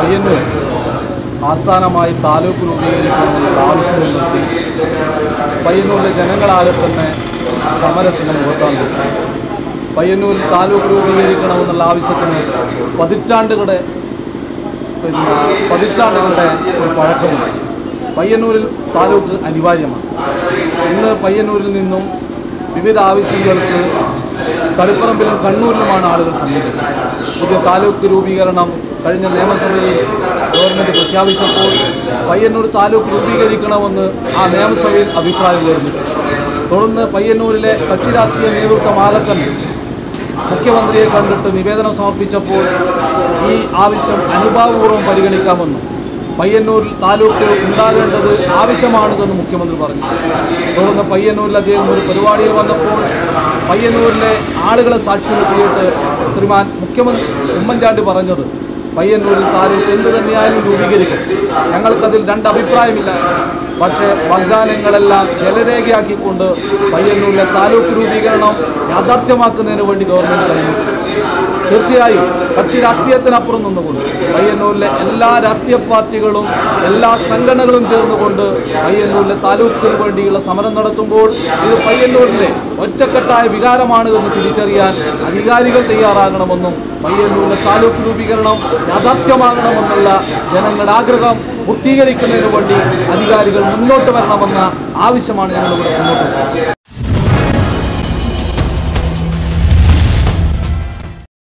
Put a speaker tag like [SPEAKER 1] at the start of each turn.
[SPEAKER 1] പയ്യന്നൂർ ആസ്ഥാനമായി താലൂക്ക് രൂപീകരിക്കണമെന്നുള്ള ആവശ്യം മുൻനിർത്തി പയ്യന്നൂരിലെ ജനങ്ങളാകെ തന്നെ സമരത്തിന് മുഖത്താണ് നിൽക്കുന്നത്. പയ്യന്നൂരിൽ താലൂക്ക് രൂപീകരിക്കണമെന്നുള്ള ആവശ്യത്തിന് പതിറ്റാണ്ടുകളുടെ പിന്നെ പതിറ്റാണ്ടുകളുടെ ഒരു പഴക്കമുണ്ട് പയ്യന്നൂരിൽ താലൂക്ക് അനിവാര്യമാണ് ഇന്ന് പയ്യന്നൂരിൽ നിന്നും വിവിധ ആവശ്യങ്ങൾക്ക് കളിപ്പറമ്പിലും കണ്ണൂരിലുമാണ് ആളുകൾ സമീപിക്കുന്നത് പുതിയ താലൂക്ക് രൂപീകരണം കഴിഞ്ഞ നിയമസഭയിൽ ഗവൺമെൻറ് പ്രഖ്യാപിച്ചപ്പോൾ പയ്യന്നൂർ താലൂക്ക് രൂപീകരിക്കണമെന്ന് ആ നിയമസഭയിൽ അഭിപ്രായം ഉയർന്നു തുടർന്ന് പയ്യന്നൂരിലെ കക്ഷി രാഷ്ട്രീയ നേതൃത്വമാകെ തന്നെ മുഖ്യമന്ത്രിയെ കണ്ടിട്ട് നിവേദനം സമർപ്പിച്ചപ്പോൾ ഈ ആവശ്യം അനുഭാവപൂർവ്വം പരിഗണിക്കാമെന്നും പയ്യന്നൂരിൽ താലൂക്ക് ഉണ്ടാകേണ്ടത് ആവശ്യമാണെന്ന് മുഖ്യമന്ത്രി പറഞ്ഞു തുടർന്ന് പയ്യന്നൂരിൽ അദ്ദേഹം ഒരു പരിപാടിയിൽ വന്നപ്പോൾ പയ്യന്നൂരിലെ ആളുകളെ സാക്ഷി നിർത്തിയിട്ട് ശ്രീമാൻ മുഖ്യമന്ത്രി ഉമ്മൻചാണ്ടി പറഞ്ഞത് പയ്യന്നൂരിൽ താലൂക്ക് എന്ത് തന്നെയായാലും രൂപീകരിക്കും ഞങ്ങൾക്കതിൽ രണ്ട് അഭിപ്രായമില്ല പക്ഷേ വാഗ്ദാനങ്ങളെല്ലാം ജലരേഖയാക്കിക്കൊണ്ട് പയ്യന്നൂരിലെ താലൂക്ക് രൂപീകരണം യാഥാർത്ഥ്യമാക്കുന്നതിന് വേണ്ടി ഗവൺമെൻറ് കഴിഞ്ഞു തീർച്ചയായും കക്ഷി രാഷ്ട്രീയത്തിനപ്പുറം നിന്നുകൊണ്ട് പയ്യന്നൂരിലെ എല്ലാ രാഷ്ട്രീയ പാർട്ടികളും എല്ലാ സംഘടനകളും ചേർന്നുകൊണ്ട് പയ്യന്നൂരിലെ താലൂക്കിന് വേണ്ടിയുള്ള സമരം നടത്തുമ്പോൾ ഇത് പയ്യന്നൂരിലെ ഒറ്റക്കെട്ടായ വികാരമാണ് എന്ന് തിരിച്ചറിയാൻ അധികാരികൾ തയ്യാറാകണമെന്നും പയ്യന്നൂരിലെ താലൂക്ക് രൂപീകരണം യാഥാർത്ഥ്യമാകണമെന്നുള്ള ജനങ്ങളുടെ ആഗ്രഹം പൂർത്തീകരിക്കുന്നതിന് വേണ്ടി അധികാരികൾ മുന്നോട്ട് വരണമെന്ന ആവശ്യമാണ് ഞങ്ങളിവിടെ മുന്നോട്ട് വെക്കുന്നത്